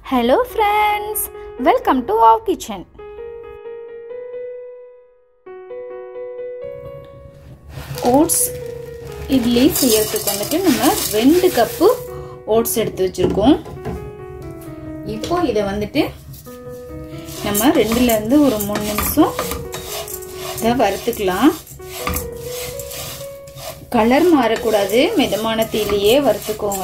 hello friends welcome to our kitchen oats idli செய்யறதுக்கு வந்துட்டு நம்ம ரெண்டு கப்பு ஓட்ஸ் எடுத்து வச்சுருக்கோம் இப்போ இதை வந்துட்டு நம்ம ரெண்டுலேருந்து ஒரு மூணு நிமிஷம் இதை வறுத்துக்கலாம் கலர் மாறக்கூடாது மிதமான தீலையே வறுத்துக்கோங்க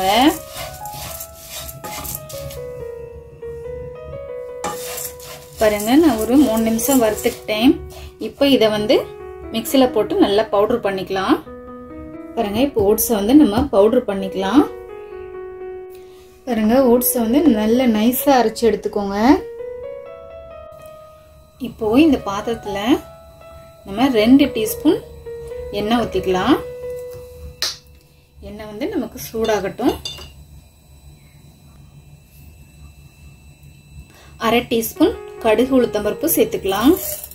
பாருங்க நான் ஒரு மூணு நிமிஷம் வறுத்துக்கிட்டேன் இப்போ இதை வந்து மிக்சியில் போட்டு நல்லா பவுட்ரு பண்ணிக்கலாம் பாருங்க இப்போ ஓட்ஸை வந்து நம்ம பவுட்ரு பண்ணிக்கலாம் பாருங்க ஓட்ஸை வந்து நல்ல நைஸாக அரைச்சி எடுத்துக்கோங்க இப்போ இந்த பாத்திரத்தில் நம்ம ரெண்டு டீஸ்பூன் எண்ணெய் ஊற்றிக்கலாம் எண்ணெய் வந்து நமக்கு சூடாகட்டும் அரை டீஸ்பூன் கடுகு உளுத்தம்பருப்பு சேர்த்துக்கலாம்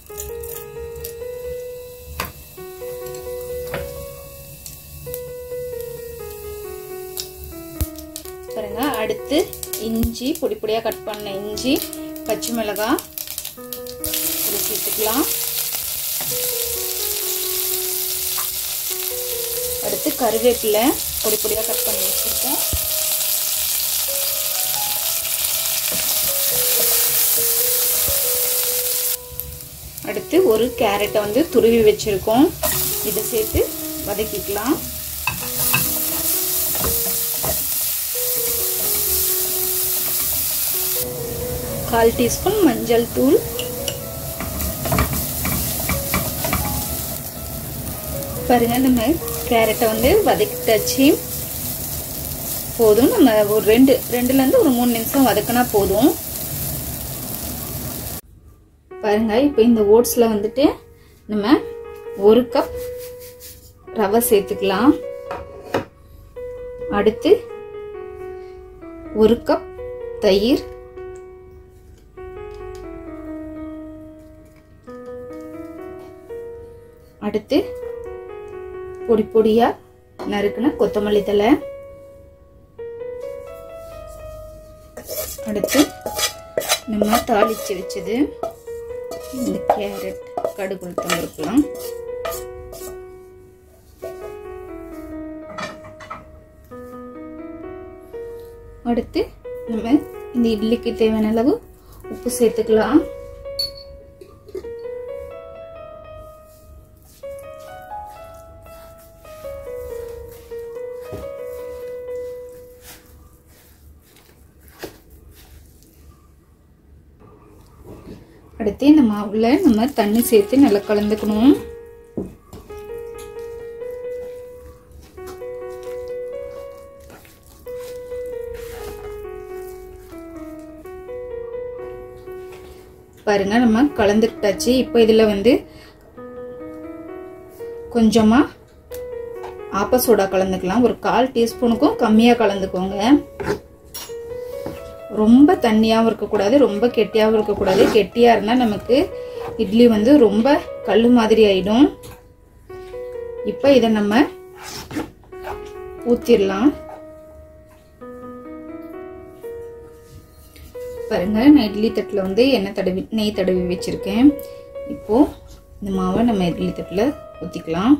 பாருங்க அடுத்து இஞ்சி பொடி பொடியாக கட் பண்ண இஞ்சி பச்சை மிளகாய் இதை சேர்த்துக்கலாம் அடுத்து கருவேப்பிலை பொடி பொடியாக கட் பண்ணி வச்சுருக்கேன் அடுத்து ஒரு கேரட்டை வந்து துருவி வச்சுருக்கோம் இதை சேர்த்து வதக்கிக்கலாம் கால் டீஸ்பூன் மஞ்சள் தூள் பாருங்க நம்ம கேரட்டை வந்து வதக்கிட்டாச்சு போதும் நம்ம ஒரு ரெண்டு ரெண்டுலேருந்து ஒரு மூணு நிமிஷம் வதக்கினா போதும் பாருங்க இப்போ இந்த ஓட்ஸில் வந்துட்டு நம்ம ஒரு கப் ரவை சேர்த்துக்கலாம் அடுத்து ஒரு கப் தயிர் அடுத்து பொடி பொடியா நறுக்குன கொத்தமல்லி தலை அடுத்து நம்ம தாளிச்சு வச்சது இந்த கேரட் கடுகு உளுத்தம் இருக்கலாம் அடுத்து நம்ம இந்த இட்லிக்கு தேவையான அளவு உப்பு சேர்த்துக்கலாம் அடுத்து இந்த மாவுல நம்ம தண்ணி சேர்த்து நல்லா கலந்துக்கணும் பாருங்க நம்ம கலந்துக்கிட்டாச்சு இப்போ இதுல வந்து கொஞ்சமா ஆப்ப சோடா கலந்துக்கலாம் ஒரு கால் டீஸ்பூனுக்கும் கம்மியா கலந்துக்கோங்க ரொம்ப தண்ணியாகவும் இருக்கக்கூடாது ரொம்ப கெட்டியாகவும் இருக்கக்கூடாது கெட்டியாக இருந்தால் நமக்கு இட்லி வந்து ரொம்ப கல் மாதிரி ஆயிடும் இப்போ இதை நம்ம ஊற்றிடலாம் பாருங்க நான் இட்லி தட்டில் வந்து எண்ணெய் தடவி நெய் தடவி வச்சுருக்கேன் இப்போது இந்த மாவை நம்ம இட்லி தட்டில் ஊற்றிக்கலாம்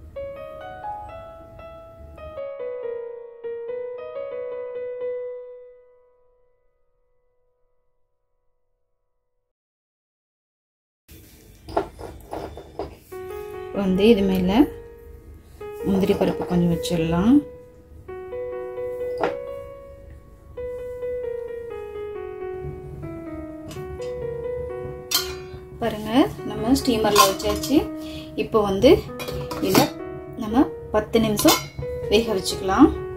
வந்து இது மேலே முந்திரி பருப்பு கொஞ்சம் வச்சிடலாம் பாருங்க நம்ம ஸ்டீமரில் வச்சாச்சு இப்போ வந்து இதை நம்ம பத்து நிமிஷம் வேக வச்சுக்கலாம்